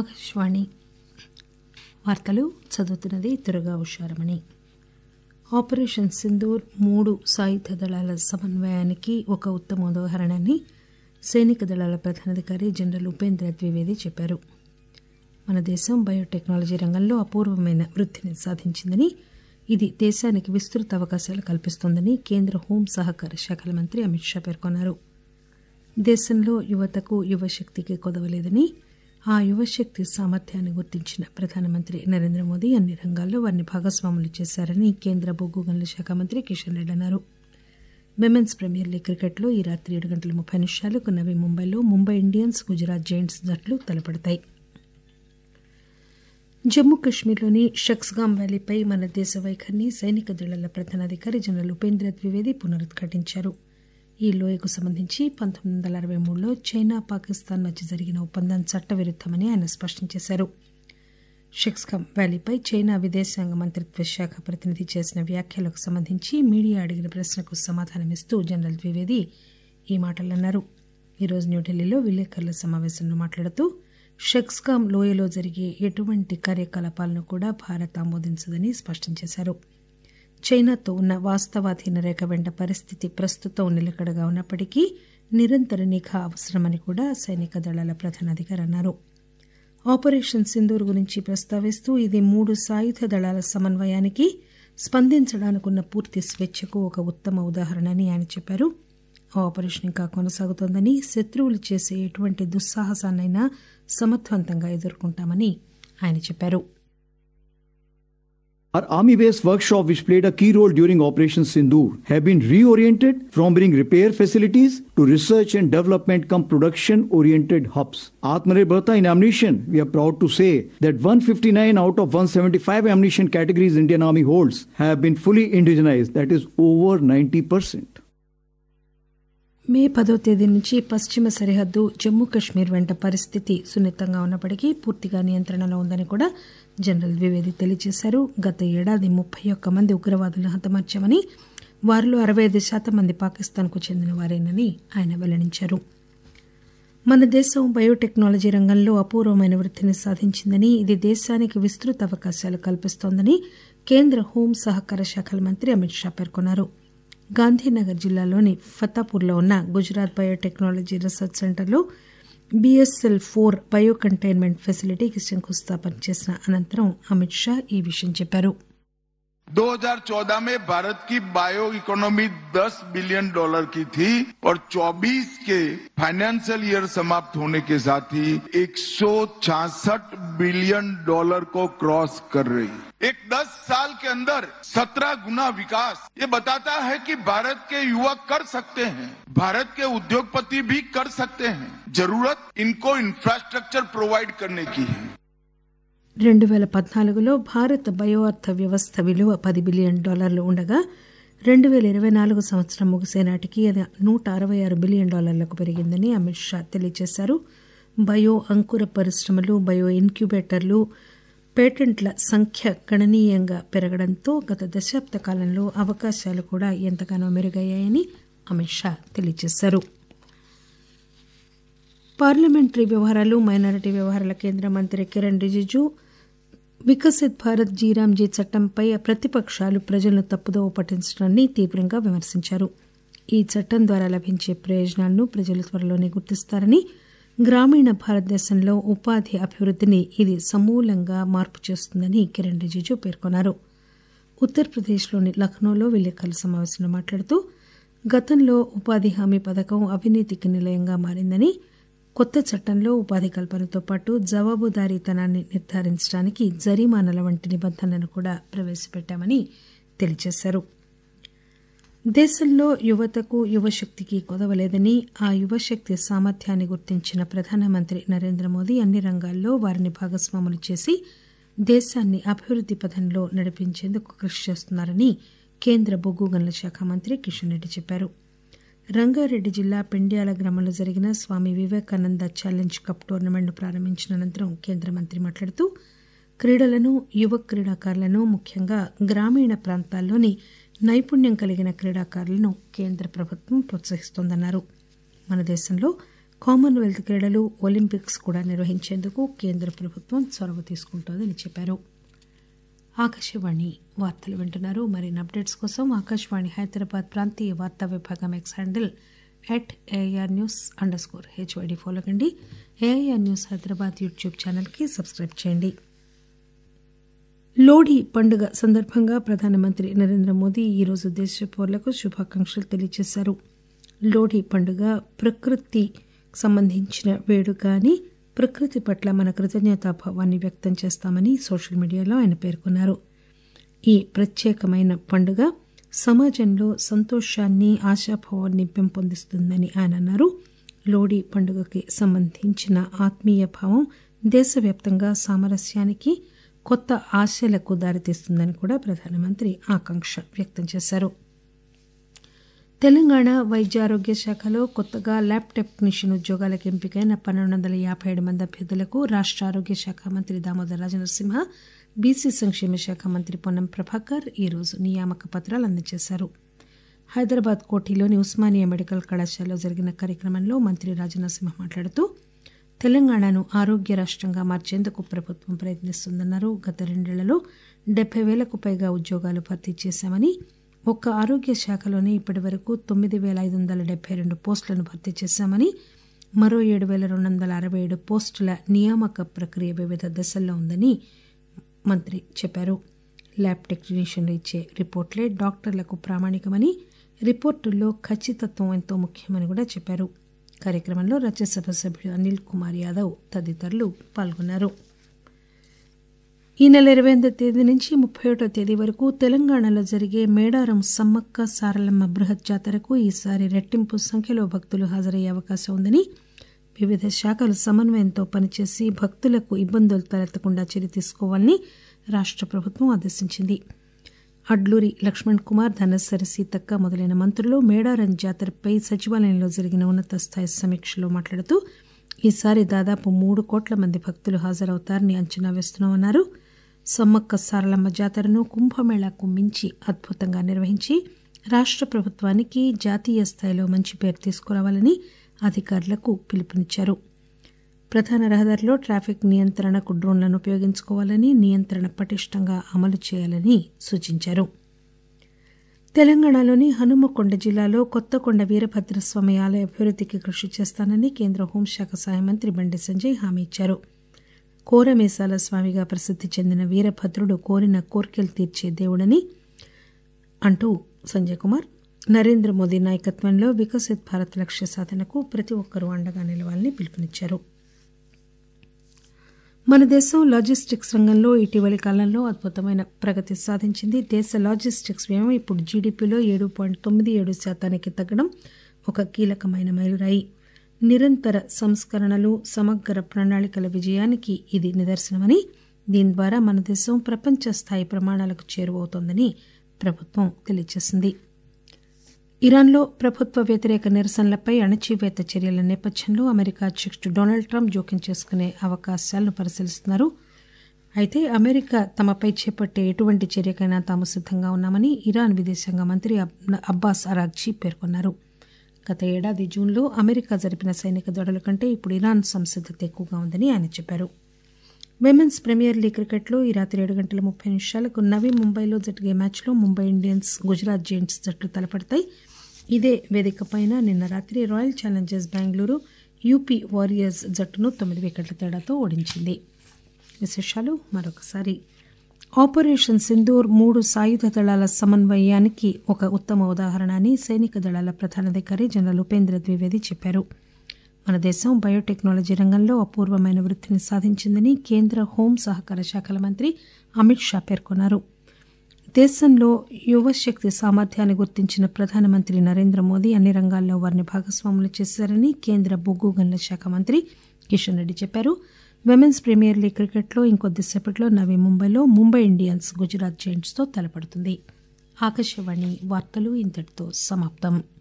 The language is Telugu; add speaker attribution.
Speaker 1: ఆకాశవాణి వార్తలు చదువుతున్నది దుర్గా ఉషారమణి ఆపరేషన్ సింధూర్ మూడు సాయుధ దళాల సమన్వయానికి ఒక ఉత్తమ ఉదాహరణని సైనిక దళాల ప్రధానాధికారి జనరల్ ఉపేంద్ర ద్వివేది చెప్పారు మన దేశం బయోటెక్నాలజీ రంగంలో అపూర్వమైన వృద్ధిని సాధించిందని ఇది దేశానికి విస్తృత అవకాశాలు కల్పిస్తోందని కేంద్ర హోం సహకార శాఖల మంత్రి అమిత్ షా పేర్కొన్నారు దేశంలో యువతకు యువశక్తికి కొదవలేదని ఆ యువశక్తి సామర్థ్యాన్ని గుర్తించిన ప్రధానమంత్రి నరేంద్ర మోదీ అన్ని రంగాల్లో వారిని భాగస్వాములు చేశారని కేంద్ర బొగ్గు గనుల శాఖ మంత్రి కిషన్ రెడ్డి అన్నారు విమెన్స్ ప్రీమియర్ లీగ్ క్రికెట్లో ఈ రాత్రి ఏడు గంటల ముప్పై నిమిషాలకు నవీ ముంబైలో ముంబై ఇండియన్స్ గుజరాత్ జైంట్స్ జట్లు తలపడతాయి జమ్మూ కశ్మీర్లోని షక్స్గామ్ వ్యాలీపై మన దేశ వైఖరిని సైనిక దళాల ప్రధానాధికారి జనరల్ ఉపేంద్ర ద్వివేది పునరుద్ఘాటించారు ఈ లోయకు సంబంధించి పంతొమ్మిది వందల అరవై మూడులో చైనా పాకిస్తాన్ మధ్య జరిగిన ఒప్పందం చట్టవిరుద్దమని ఆయన స్పష్టం చేశారు షెక్స్గామ్ వ్యాలీపై చైనా విదేశాంగ మంత్రిత్వ శాఖ ప్రతినిధి చేసిన వ్యాఖ్యలకు సంబంధించి మీడియా అడిగిన ప్రశ్నకు సమాధానమిస్తూ జనరల్ ద్వివేది ఈ మాటలన్నారు ఈరోజు న్యూఢిల్లీలో విలేకరుల సమావేశంలో మాట్లాడుతూ షెక్స్గామ్ లోయలో జరిగే ఎటువంటి కార్యకలాపాలను కూడా భారత్ ఆమోదించదని స్పష్టం చేశారు చైనాతో ఉన్న వాస్తవాధీన రేఖ వెంట పరిస్థితి ప్రస్తుతం నిలకడగా ఉన్నప్పటికీ నిరంతర నిఘా అవసరమని కూడా సైనిక దళాల ప్రధానాధికారి అన్నారు ఆపరేషన్ సింధూర్ గురించి ప్రస్తావిస్తూ ఇది మూడు సాయుధ దళాల సమన్వయానికి స్పందించడానికున్న పూర్తి స్వేచ్ఛకు ఒక ఉత్తమ ఉదాహరణని ఆయన చెప్పారు ఆ ఆపరేషన్ ఇంకా కొనసాగుతోందని శత్రువులు చేసే ఎటువంటి దుస్సాహసాన్నైనా సమర్థవంతంగా ఎదుర్కొంటామని ఆయన చెప్పారు
Speaker 2: Our army based workshop, which played a key role during Operation Sindoor, have been reoriented from being repair facilities to research and development come production oriented hubs. Atmanirbharta in ammunition, we are proud to say that 159 out of 175 ammunition categories Indian Army holds have been fully indigenized, that is over 90%.
Speaker 1: మే పదో తేదీ నుంచి పశ్చిమ సరిహద్దు జమ్మూ కశ్మీర్ వెంట పరిస్థితి సున్నితంగా ఉన్నప్పటికీ పూర్తిగా నియంత్రణలో ఉందని కూడా జనరల్ ద్వివేది తెలియజేశారు గత ఏడాది ముప్పై ఒక్క మంది ఉగ్రవాదులను హతమార్చామని వారిలో అరవై ఐదు శాతం మంది పాకిస్తాన్కు చెందిన వారేనని ఆయన వెల్లడించారు మన దేశం బయోటెక్నాలజీ రంగంలో అపూర్వమైన వృద్ధిని సాధించిందని ఇది దేశానికి విస్తృత అవకాశాలు కల్పిస్తోందని కేంద్ర హోం సహకార శాఖల మంత్రి అమిత్ షా పేర్కొన్నారు గాంధీనగర్ జిల్లాలోని ఫతాపూర్లో ఉన్న గుజరాత్ బయోటెక్నాలజీ రీసెర్చ్ సెంటర్లో బీఎస్ఎల్ ఫోర్ బయో కంటైన్మెంట్ ఫెసిలిటీకి శంకుస్థాపన చేసిన అనంతరం అమిత్ షా ఈ విషయం చెప్పారు
Speaker 3: 2014 में भारत की बायो इकोनॉमी 10 बिलियन डॉलर की थी और 24 के फाइनेंशियल ईयर समाप्त होने के साथ ही एक बिलियन डॉलर को क्रॉस कर रही एक 10 साल के अंदर 17 गुना विकास ये बताता है कि भारत के युवा कर सकते हैं भारत के उद्योगपति भी कर सकते हैं जरूरत इनको इंफ्रास्ट्रक्चर प्रोवाइड करने की है
Speaker 1: రెండు పేల పద్నాలుగులో భారత బయో అర్థ వ్యవస్థ విలువ పది బిలియన్ డాలర్లు ఉండగా రెండు పేల ఇరవై నాలుగు సంవత్సరం ముగిసే నాటికి అది నూట అరవై ఆరు బిలియన్ డాలర్లకు పెరిగిందని అమిత్ షా తెలియజేశారు బయో అంకుర పరిశ్రమలు బయో ఇన్క్యుబేటర్లు పేటెంట్ల సంఖ్య గణనీయంగా పెరగడంతో గత దశాబ్ద కాలంలో అవకాశాలు కూడా ఎంతగానో మెరుగయ్యాయని అమిత్ షా తెలియజేశారు పార్లమెంటరీ వ్యవహారాలు మైనారిటీ వ్యవహారాల కేంద్ర మంత్రి కిరణ్ రిజిజు వికసిత్ భారత్ జీరాంజీ చట్టంపై ప్రతిపక్షాలు ప్రజలను తప్పుదోవ పట్టించడాన్ని తీవ్రంగా విమర్శించారు ఈ చట్టం ద్వారా లభించే ప్రయోజనాలను ప్రజలు త్వరలోనే గుర్తిస్తారని గ్రామీణ భారతదేశంలో ఉపాధి అభివృద్ధిని ఇది సమూలంగా మార్పు చేస్తుందని కిరణ్ రిజిజు పేర్కొన్నారు ఉత్తరప్రదేశ్లోని లక్నోలో విలేకరుల సమావేశంలో మాట్లాడుతూ గతంలో ఉపాధి హామీ పథకం అవినీతికి నిలయంగా మారిందని కొత్త చట్టంలో ఉపాధి కల్పనతో పాటు జవాబుదారీతనాన్ని నిర్ధారించడానికి జరిమానాల వంటి నిబంధనలను కూడా ప్రవేశపెట్టామని తెలియజేశారు దేశంలో యువతకు యువశక్తికి కొదవలేదని ఆ యువశక్తి సామర్థ్యాన్ని గుర్తించిన ప్రధానమంత్రి నరేంద్ర మోదీ అన్ని రంగాల్లో వారిని భాగస్వాములు చేసి దేశాన్ని అభివృద్ది పథంలో నడిపించేందుకు కృషి చేస్తున్నారని కేంద్ర బొగ్గు గనుల శాఖ మంత్రి కిషన్ రెడ్డి చెప్పారు రంగారెడ్డి జిల్లా పెండ్యాల గ్రామంలో జరిగిన స్వామి వివేకానంద ఛాలెంజ్ కప్ టోర్నమెంట్ను ప్రారంభించిన అనంతరం కేంద్ర మంత్రి మాట్లాడుతూ క్రీడలను యువ క్రీడాకారులను ముఖ్యంగా గ్రామీణ ప్రాంతాల్లోని నైపుణ్యం కలిగిన క్రీడాకారులను కేంద్ర ప్రభుత్వం ప్రోత్సహిస్తోందన్నారు మన దేశంలో కామన్వెల్త్ క్రీడలు ఒలింపిక్స్ కూడా నిర్వహించేందుకు కేంద్ర ప్రభుత్వం చొరవ తీసుకుంటోందని చెప్పారు ఆకాశవాణి వార్తలు వింటున్నారు మరిన్ని అప్డేట్స్ కోసం ఆకాశవాణి హైదరాబాద్ ప్రాంతీయ వార్తా విభాగం X handle at AIR news under score HYD follow కండి ఏఐఆర్ న్యూస్ హైదరాబాద్ యూట్యూబ్ ఛానల్కి సబ్స్క్రైబ్ చేయండి లోడీ పండుగ సందర్భంగా ప్రధానమంత్రి నరేంద్ర మోదీ ఈరోజు దేశ పౌరులకు శుభాకాంక్షలు తెలియజేశారు లోడీ పండుగ ప్రకృతి సంబంధించిన వేడుక అని ప్రకృతి పట్ల మన కృతజ్ఞతాభావాన్ని వ్యక్తం చేస్తామని సోషల్ మీడియాలో ఆయన పేర్కొన్నారు ఈ ప్రత్యేకమైన పండుగ సమాజంలో సంతోషాన్ని ఆశాభావాన్ని పెంపొందిస్తుందని ఆయన అన్నారు లోడీ పండుగకి సంబంధించిన ఆత్మీయ భావం దేశవ్యాప్తంగా సామరస్యానికి కొత్త ఆశలకు దారితీస్తుందని కూడా ప్రధానమంత్రి ఆకాంక్ష వ్యక్తం చేశారు తెలంగాణ వైద్య ఆరోగ్య శాఖలో కొత్తగా ల్యాబ్ టెక్నీషియన్ ఉద్యోగాలకు ఎంపికైన పన్నెండు వందల యాభై ఏడు మంది అభ్యర్థులకు రాష్ట ఆరోగ్య శాఖ మంత్రి దామోదర్ రాజనరసింహ బీసీ సంక్షేమ శాఖ మంత్రి పొన్నం ప్రభాకర్ ఈరోజు నియామక పత్రాలు అందజేశారు హైదరాబాద్ కోఠీలోని ఉస్మానియా మెడికల్ కళాశాలలో జరిగిన కార్యక్రమంలో మంత్రి రాజనరసింహ మాట్లాడుతూ తెలంగాణను ఆరోగ్య రాష్టంగా మార్చేందుకు ప్రభుత్వం ప్రయత్నిస్తుందన్నారు గత రెండేళ్లలో డెబ్బై వేలకు పైగా ఉద్యోగాలు భర్తీ చేశామని ఒక్క ఆరోగ్య శాఖలోనే ఇప్పటి వరకు తొమ్మిది వేల ఐదు వందల డెబ్బై రెండు పోస్టులను భర్తీ చేశామని మరో ఏడు వేల రెండు వందల అరవై ఏడు పోస్టుల నియామక ప్రక్రియ వివిధ దశల్లో ఉందని మంత్రి చెప్పారు ల్యాబ్ టెక్నీషియన్లు ఇచ్చే రిపోర్టులే డాక్టర్లకు ప్రామాణికమని రిపోర్టుల్లో ఖచ్చితత్వం ఎంతో ముఖ్యమని కూడా చెప్పారు కార్యక్రమంలో రాజ్యసభ సభ్యుడు అనిల్ కుమార్ యాదవ్ తదితరులు పాల్గొన్నారు ఈ నెల ఇరవై ఎనిమిదో తేదీ నుంచి ముప్పై ఒకటో తేదీ వరకు తెలంగాణలో జరిగే మేడారం సమ్మక్క సారలమ్మ బృహత్ జాతరకు ఈసారి రెట్టింపు సంఖ్యలో భక్తులు హాజరయ్యే అవకాశం ఉందని వివిధ శాఖలు సమన్వయంతో పనిచేసి భక్తులకు ఇబ్బందులు తలెత్తకుండా చర్య తీసుకోవాలని రాష్ట ప్రభుత్వం ఆదేశించింది అడ్లూరి లక్ష్మణ్ కుమార్ ధనసరి సీతక్క మొదలైన మంత్రులు మేడారం జాతరపై సచివాలయంలో జరిగిన ఉన్నత స్థాయి సమీక్షలో మాట్లాడుతూ ఈసారి దాదాపు మూడు కోట్ల మంది భక్తులు హాజరవుతారని అంచనా వేస్తున్నామన్నారు సమ్మక్క సారలమ్మ జాతరను కుంభమేళాకు మించి అద్భుతంగా నిర్వహించి రాష్ట ప్రభుత్వానికి జాతీయ స్థాయిలో మంచి పేరు తీసుకురావాలని అధికారులకు పిలుపునిచ్చారు ప్రధాన రహదారిలో ట్రాఫిక్ నియంత్రణకు డ్రోన్లను ఉపయోగించుకోవాలని నియంత్రణ పటిష్టంగా అమలు చేయాలని సూచించారు తెలంగాణలోని హనుమకొండ జిల్లాలో కొత్తకొండ వీరభద్రస్వామి ఆలయ అభివృద్ధికి కృషి చేస్తానని కేంద్ర హోంశాఖ సహాయ మంత్రి బండి సంజయ్ హామీ ఇచ్చారు కోరమేసాల స్వామిగా ప్రసిద్ధి చెందిన వీరభద్రుడు కోరిన కోర్కెలు తీర్చే దేవుడని అంటూ సంజయ్ కుమార్ నరేంద్ర మోదీ నాయకత్వంలో వికసిత్ భారత్ లక్ష్య సాధనకు ప్రతి ఒక్కరూ అండగా నిలవాలని పిలుపునిచ్చారు మన దేశం లాజిస్టిక్స్ రంగంలో ఇటీవలి కాలంలో అద్భుతమైన ప్రగతి సాధించింది దేశ లాజిస్టిక్స్ వ్యయం ఇప్పుడు జీడీపీలో ఏడు పాయింట్ తొమ్మిది ఏడు శాతానికి తగ్గడం ఒక కీలకమైన మైలురాయి నిరంతర సంస్కరణలు సమగ్ర ప్రణాళికల విజయానికి ఇది నిదర్శనమని దీని ద్వారా మన దేశం ప్రపంచ స్థాయి ప్రమాణాలకు చేరువవుతోందని ప్రభుత్వం తెలియజేసింది ఇరాన్లో ప్రభుత్వ వ్యతిరేక నిరసనలపై అణచివేత చర్యల నేపథ్యంలో అమెరికా అధ్యక్షుడు డొనాల్డ్ ట్రంప్ జోక్యం చేసుకునే అవకాశాలను పరిశీలిస్తున్నారు అయితే అమెరికా తమపై చేపట్టే ఎటువంటి చర్యకైనా తాము సిద్ధంగా ఉన్నామని ఇరాన్ విదేశాంగ మంత్రి అబ్బాస్ అరాగ్జీ పేర్కొన్నారు గత ఏడాది జూన్లో అమెరికా జరిపిన సైనిక దాడుల కంటే ఇప్పుడు ఇరాన్ సంసిద్దత ఎక్కువగా ఉందని ఆయన చెప్పారు విమెన్స్ ప్రీమియర్ లీగ్ క్రికెట్లో ఈ రాత్రి ఏడు గంటల ముప్పై నిమిషాలకు నవీ ముంబైలో జరిగే మ్యాచ్లో ముంబై ఇండియన్స్ గుజరాత్ జైంట్స్ జట్లు తలపడతాయి ఇదే వేదికపైన నిన్న రాత్రి Royal Challengers Bengaluru UP Warriors జట్టును తొమ్మిది వికెట్ల తేడాతో ఓడించింది విశేషాలు మరొకసారి ఆపరేషన్ సింధూర్ మూడు సాయుధ దళాల సమన్వయానికి ఒక ఉత్తమ ఉదాహరణ అని సైనిక దళాల ప్రధానాధికారి జనరల్ ఉపేంద్ర ద్వివేది చెప్పారు మన దేశం బయోటెక్నాలజీ రంగంలో అపూర్వమైన వృద్ధిని సాధించిందని కేంద్ర హోం సహకార శాఖల మంత్రి అమిత్ షా పేర్కొన్నారు దేశంలో యువశక్తి సామర్థ్యాన్ని గుర్తించిన ప్రధానమంత్రి నరేంద్ర మోదీ అన్ని రంగాల్లో వారిని భాగస్వాములు చేశారని కేంద్ర బొగ్గు గనుల శాఖ మంత్రి కిషన్ రెడ్డి చెప్పారు విమెన్స్ ప్రీమియర్ లీగ్ క్రికెట్లో ఇంకొద్దిసేపట్లో నవీ ముంబైలో ముంబై ఇండియన్స్ గుజరాత్ జైంట్స్తో తలపడుతుంది ఆకాశవాణి వార్తలు ఇంతటితో సమాప్తం